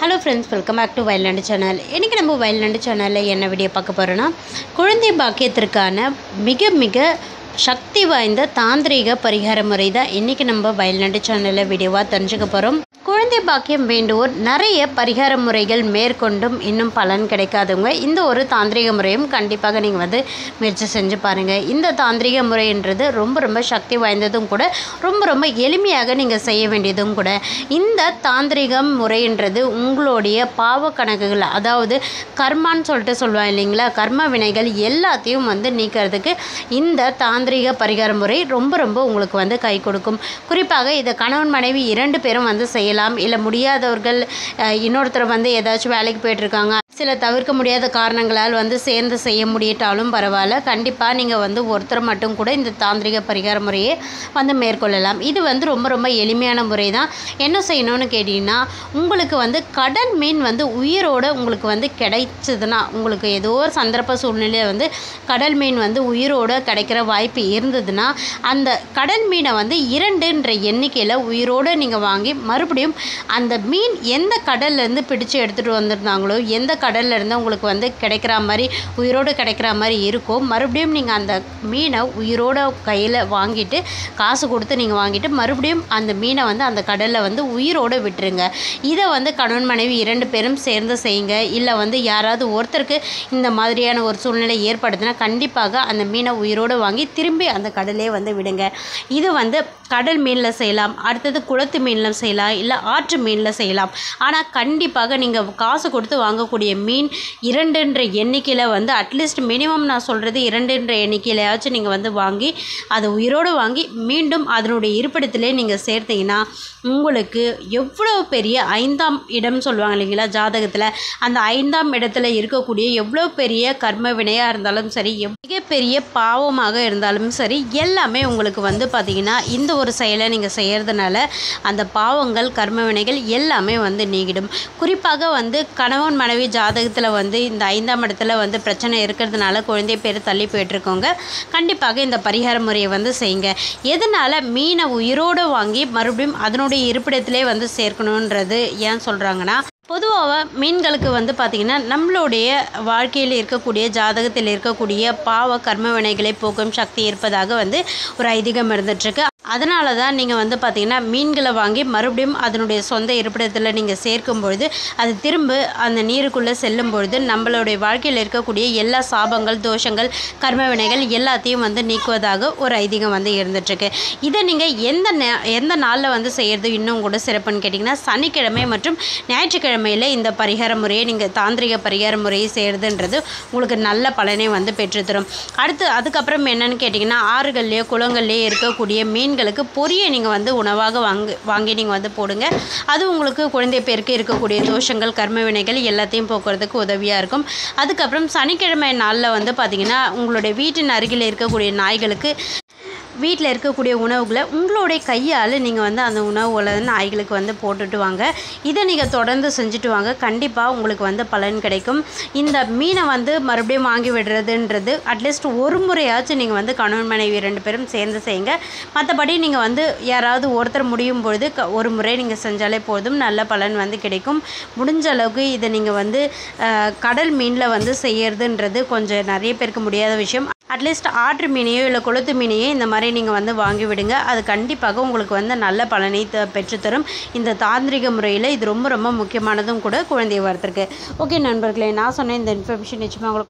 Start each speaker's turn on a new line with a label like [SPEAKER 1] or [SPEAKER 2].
[SPEAKER 1] hello friends welcome back to Vayalnadu channel இன்றைக்கி நம்ம வயல்நாடு சேனலில் என்ன வீடியோ பார்க்க போகிறோன்னா குழந்தை பாக்கியத்திற்கான மிக மிக சக்தி வாய்ந்த தாந்திரீக பரிகார முறை தான் இன்றைக்கி நம்ம வயல்நாடு சேனலில் வீடியோவாக தெரிஞ்சுக்க போகிறோம் குழந்தை பாக்கியம் வேண்டுவோர் நிறைய பரிகார முறைகள் மேற்கொண்டும் இன்னும் பலன் கிடைக்காதவங்க இந்த ஒரு தாந்திரிக முறையும் கண்டிப்பாக நீங்கள் வந்து முயற்சி செஞ்சு பாருங்கள் இந்த தாந்திரிக முறைன்றது ரொம்ப ரொம்ப சக்தி வாய்ந்ததும் கூட ரொம்ப ரொம்ப எளிமையாக நீங்கள் செய்ய வேண்டியதும் கூட இந்த தாந்திரிகம் முறைன்றது உங்களுடைய பாவ கணக்குகள் அதாவது கர்மான்னு சொல்லிட்டு சொல்லுவாங்க இல்லைங்களா கர்ம வினைகள் எல்லாத்தையும் வந்து நீக்கிறதுக்கு இந்த தாந்திரிக பரிகார முறை ரொம்ப ரொம்ப உங்களுக்கு வந்து கை கொடுக்கும் குறிப்பாக இதை கணவன் மனைவி இரண்டு பேரும் வந்து செய்யலாம் இல்லை முடியாதவர்கள் அஹ், இன்னொருத்தர் வந்து ஏதாச்சும் வேலைக்கு போயிட்டுருக்காங்க சில தவிர்க்க முடியாத காரணங்களால் வந்து சேர்ந்து செய்ய முடியிட்டாலும் பரவாயில்ல கண்டிப்பாக நீங்கள் வந்து ஒருத்தர் மட்டும் கூட இந்த தாந்திரிக பரிகார முறையை வந்து மேற்கொள்ளலாம் இது வந்து ரொம்ப ரொம்ப எளிமையான முறை தான் என்ன செய்யணும்னு கேட்டிங்கன்னா உங்களுக்கு வந்து கடல் மீன் வந்து உயிரோட உங்களுக்கு வந்து கிடைச்சதுன்னா உங்களுக்கு ஏதோ ஒரு சந்தர்ப்ப சூழ்நிலையில் வந்து கடல் மீன் வந்து உயிரோட கிடைக்கிற வாய்ப்பு இருந்ததுன்னா அந்த கடல் மீனை வந்து இரண்டுன்ற எண்ணிக்கையில் உயிரோடு நீங்கள் வாங்கி மறுபடியும் அந்த மீன் எந்த கடல்லேருந்து பிடிச்சு எடுத்துகிட்டு வந்திருந்தாங்களோ எந்த கடல்ல இருந்து உங்களுக்கு வந்து கிடைக்கிற மாதிரி உயிரோடு கிடைக்கிற மாதிரி இருக்கோ மறுபடியும் நீங்கள் அந்த மீனை உயிரோட கையில் வாங்கிட்டு காசு கொடுத்து நீங்கள் வாங்கிட்டு மறுபடியும் அந்த மீனை வந்து அந்த கடலில் வந்து உயிரோடு விட்டுருங்க இதை வந்து கணவன் மனைவி இரண்டு பேரும் சேர்ந்து செய்யுங்க இல்லை வந்து யாராவது ஒருத்தருக்கு இந்த மாதிரியான ஒரு சூழ்நிலை ஏற்படுதுன்னா கண்டிப்பாக அந்த மீனை உயிரோடு வாங்கி திரும்பி அந்த கடலே வந்து விடுங்க இது வந்து கடல் மீனில் செய்யலாம் அடுத்தது குளத்து மீனில் செய்யலாம் இல்லை ஆற்று மீனில் செய்யலாம் ஆனால் கண்டிப்பாக நீங்கள் காசு கொடுத்து வாங்கக்கூடிய மீன் இரண்டுன்ற எண்ணிக்கையில் வந்து அட்லீஸ்ட் மினிமம் நான் சொல்கிறது இரண்டுன்ற எண்ணிக்கையிலையாச்சும் நீங்கள் வந்து வாங்கி அதை உயிரோடு வாங்கி மீண்டும் அதனுடைய இருப்பிடத்திலே நீங்கள் சேர்த்தீங்கன்னா உங்களுக்கு எவ்வளோ பெரிய ஐந்தாம் இடம் சொல்லுவாங்க இல்லைங்களா ஜாதகத்தில் அந்த ஐந்தாம் இடத்துல இருக்கக்கூடிய எவ்வளோ பெரிய கர்ம வினையாக இருந்தாலும் சரி எவ்- மிகப்பெரிய பாவமாக இருந்தாலும் சரி எல்லாமே உங்களுக்கு வந்து பார்த்திங்கன்னா இந்த ஒரு செயலை நீங்கள் செய்கிறதுனால அந்த பாவங்கள் கர்ம வினைகள் எல்லாமே வந்து நீங்கிடும் குறிப்பாக வந்து கணவன் மனைவி ஜாதகத்தில் வந்து இந்த ஐந்தாம் இடத்துல வந்து பிரச்சனை இருக்கிறதுனால குழந்தை பேர் தள்ளி போயிட்டுருக்கோங்க கண்டிப்பாக இந்த பரிகார முறையை வந்து செய்யுங்க எதனால் மீனை உயிரோடு வாங்கி மறுபடியும் அதனுடைய இருப்பிடத்திலே வந்து சேர்க்கணுன்றது ஏன் சொல்கிறாங்கன்னா பொதுவாக மீன்களுக்கு வந்து பார்த்திங்கன்னா நம்மளுடைய வாழ்க்கையில் இருக்கக்கூடிய ஜாதகத்தில் இருக்கக்கூடிய பாவ கர்ம வினைகளை போக்கும் சக்தி இருப்பதாக வந்து ஒரு ஐதீகம் இருந்துகிட்ருக்கு அதனால தான் நீங்கள் வந்து பார்த்திங்கன்னா மீன்களை வாங்கி மறுபடியும் அதனுடைய சொந்த இருப்பிடத்தில் நீங்கள் சேர்க்கும் பொழுது அது திரும்ப அந்த நீருக்குள்ளே செல்லும் பொழுது நம்மளுடைய வாழ்க்கையில் இருக்கக்கூடிய எல்லா சாபங்கள் தோஷங்கள் கர்ம வினைகள் எல்லாத்தையும் வந்து நீக்குவதாக ஒரு ஐதீகம் வந்து இருந்துகிட்ருக்கு இதை நீங்கள் எந்த நே எந்த நாளில் வந்து செய்கிறது இன்னும் கூட சிறப்புன்னு கேட்டிங்கன்னா சனிக்கிழமை மற்றும் ஞாயிற்றுக்கிழமையில் இந்த பரிகார முறையை நீங்கள் தாந்திரிக பரிகார முறையை செய்கிறதுன்றது உங்களுக்கு நல்ல பலனை வந்து பெற்றுத்தரும் அடுத்து அதுக்கப்புறம் என்னன்னு கேட்டிங்கன்னா ஆறுகள்லேயோ குளங்கள்லேயோ இருக்கக்கூடிய மீன்களுக்கு பொரியை நீங்கள் வந்து உணவாக வாங்கி வாங்கி நீங்கள் வந்து போடுங்க அது உங்களுக்கு குழந்தை பேருக்கு இருக்கக்கூடிய தோஷங்கள் கர்ம வினைகள் எல்லாத்தையும் போக்குறதுக்கு உதவியாக இருக்கும் அதுக்கப்புறம் சனிக்கிழமை நாளில் வந்து பார்த்திங்கன்னா உங்களுடைய வீட்டின் அருகில் இருக்கக்கூடிய நாய்களுக்கு வீட்டில் இருக்கக்கூடிய உணவுகளை உங்களுடைய கையால் நீங்கள் வந்து அந்த உணவுகளை நாய்களுக்கு வந்து போட்டுட்டு வாங்க இதை நீங்கள் தொடர்ந்து செஞ்சுட்டு வாங்க கண்டிப்பாக உங்களுக்கு வந்து பலன் கிடைக்கும் இந்த மீனை வந்து மறுபடியும் வாங்கி விடுறதுன்றது அட்லீஸ்ட் ஒரு முறையாச்சும் நீங்கள் வந்து கணவன் மனைவி ரெண்டு பேரும் சேர்ந்து செய்யுங்க மற்றபடி நீங்கள் வந்து யாராவது ஒருத்தர் முடியும் பொழுது க- ஒரு முறை நீங்கள் செஞ்சாலே போதும் நல்ல பலன் வந்து கிடைக்கும் முடிஞ்ச அளவுக்கு இதை நீங்கள் வந்து அஹ், கடல் மீனில் வந்து செய்யறதுன்றது கொஞ்சம் நிறைய பேருக்கு முடியாத விஷயம் அட்லீஸ்ட் ஆற்று மீனையோ இல்லை குளத்து மீனையோ இந்த மாதிரி நீங்கள் வந்து வாங்கி விடுங்க அது கண்டிப்பாக உங்களுக்கு வந்து நல்ல பலனை த பெற்றுத்தரும் இந்த தாந்திரிக முறையில் இது ரொம்ப ரொம்ப முக்கியமானதும் கூட குழந்தை வரத்திற்கு ஓகே நண்பர்களே நான் சொன்ன இந்த இன்ஃபர்மேஷன் நிச்சயமாக உங்களுக்கு